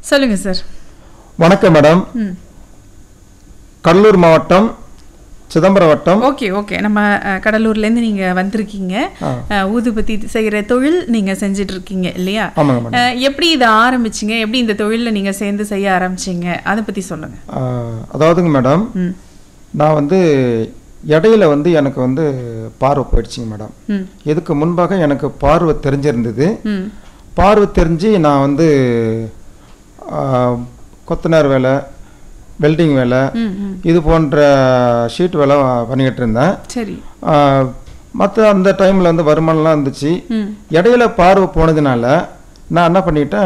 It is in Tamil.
சொல்லுங்க சார் வணக்கம் மேடம் ம் கடலூர் மாவட்டம் சிதம்பரம் வட்டம் ஓகே ஓகே நம்ம அஹ், கடலூர்லேருந்து நீங்கள் வந்திருக்கீங்க ஆ. அஹ், ஊதுபத்தி செய்கிற தொழில் நீங்கள் செஞ்சுட்டு இருக்கீங்க இல்லையா ஆமாங்க மேடம் அஹ், எப்படி இதை ஆரம்பிச்சிங்க எப்படி இந்த தொழிலில் நீங்கள் சேர்ந்து செய்ய ஆரம்பிச்சீங்க அதை பற்றி சொல்லுங்கள் ஆ, அதாவதுங்க மேடம் ம் நான் வந்து இடையில வந்து எனக்கு வந்து பார்வை போயிடுச்சுங்க மேடம் ம் இதுக்கு முன்பாக எனக்கு பார்வை தெரிஞ்சிருந்தது ம் பார்வை தெரிஞ்சு நான் வந்து ஆ, கொத்தனார் வேலை வெல்டிங் வேலை ம் ம் இது போன்ற ஷீட் வேலை பண்ணிக்கிட்டு இருந்தேன் சரி மற்ற அந்த டைமில் வந்து வருமானம்லாம் இருந்துச்சு ம் இடையில பார்வை போனதுனால நான் என்ன பண்ணிட்டேன்